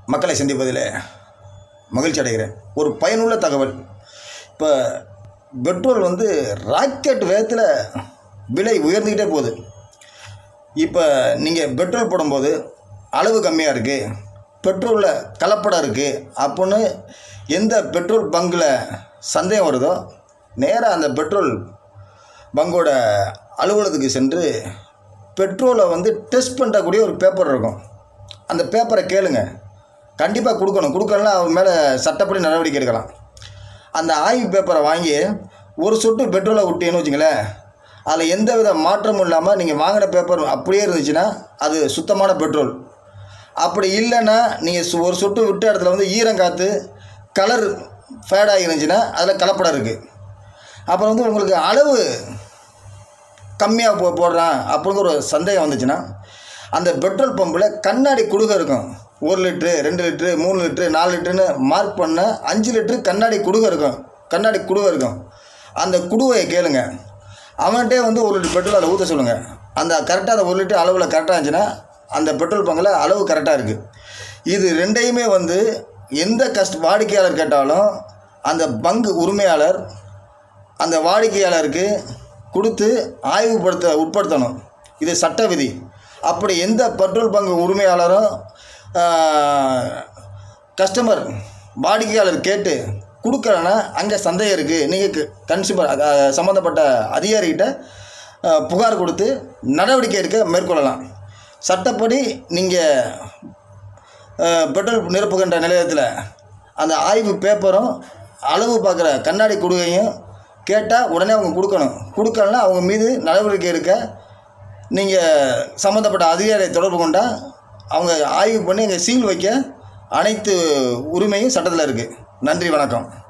மக்களை சந்திப்பதில் மகிழ்ச்சி அடைகிறேன் ஒரு பயனுள்ள தகவல் இப்போ பெட்ரோல் வந்து ராக்கெட் வேகத்தில் விலை உயர்ந்துக்கிட்டே போகுது இப்போ நீங்கள் பெட்ரோல் போடும்போது அளவு கம்மியாக இருக்குது பெட்ரோலில் கலப்படம் இருக்குது அப்படின்னு எந்த பெட்ரோல் பங்கில் சந்தேகம் வருதோ நேராக அந்த பெட்ரோல் பங்கோட அலுவலகத்துக்கு சென்று பெட்ரோலை வந்து டெஸ்ட் பண்ணக்கூடிய ஒரு பேப்பர் இருக்கும் அந்த பேப்பரை கேளுங்க கண்டிப்பாக கொடுக்கணும் கொடுக்கலனா அவர் மேலே சட்டப்படி நடவடிக்கை எடுக்கலாம் அந்த ஆய்வு பேப்பரை வாங்கி ஒரு சொட்டு பெட்ரோலை விட்டீங்கன்னு வச்சுங்களேன் அதில் எந்த வித மாற்றமும் இல்லாமல் நீங்கள் வாங்கின பேப்பர் அப்படியே இருந்துச்சுன்னா அது சுத்தமான பெட்ரோல் அப்படி இல்லைன்னா நீங்கள் சு- ஒரு சொட்டு விட்ட இடத்துல வந்து ஈரம் காற்று கலர் ஃபேடாகி இருந்துச்சுன்னா அதில் கலப்படம் இருக்குது அப்புறம் வந்து உங்களுக்கு அளவு கம்மியாக போ போடுறான் அப்படிங்கிற ஒரு சந்தேகம் வந்துச்சுன்னா அந்த பெட்ரோல் பம்பில் கண்ணாடி குடுகை இருக்கும் ஒரு லிட்ரு ரெண்டு லிட்ரு மூணு லிட்ரு நாலு லிட்டருன்னு மார்க் பண்ண அஞ்சு லிட்ரு கண்ணாடி குடுகை இருக்கும் கண்ணாடி குடுவை இருக்கும் அந்த குடுவையை கேளுங்க அவன்கிட்டே வந்து ஒரு லிட்டர் பெட்ரோல் அதில் ஊற்ற சொல்லுங்கள் அந்த கரெக்டாக அந்த ஒரு லிட்டர் அளவில் கரெக்டாக இருந்துச்சுன்னா அந்த பெட்ரோல் பங்கில் அளவு கரெக்டாக இருக்குது இது ரெண்டையுமே வந்து எந்த கஸ்ட் வாடிக்கையாளர் கேட்டாலும் அந்த பங்கு உரிமையாளர் அந்த வாடிக்கையாளருக்கு கொடுத்து ஆய்வுபடுத்த உட்படுத்தணும் இது சட்ட விதி அப்படி எந்த பெட்ரோல் பங்கு உரிமையாளரும் கஸ்டமர் வாடிக்கையாளர் கேட்டு கொடுக்கலன்னா அங்கே சந்தேகம் இருக்குது நீங்கள் கன்சியூமர் சம்மந்தப்பட்ட அதிகாரிகிட்ட ஆஹ், புகார் கொடுத்து நடவடிக்கை எடுக்க மேற்கொள்ளலாம் சட்டப்படி நீங்கள் பெட்ரோல் நிரப்புகின்ற நிலையத்தில் அந்த ஆய்வு பேப்பரும் அளவு பார்க்குற கண்ணாடி குடுகையும் கேட்டால் உடனே அவங்க கொடுக்கணும் கொடுக்கலன்னா அவங்க மீது நடவடிக்கை எடுக்க நீங்கள் சம்மந்தப்பட்ட அதிகாரியை தொடர்பு கொண்டால் அவங்க ஆய்வு பண்ணி இங்கே சீல் வைக்க அனைத்து உரிமையும் சட்டத்தில் இருக்குது நன்றி வணக்கம்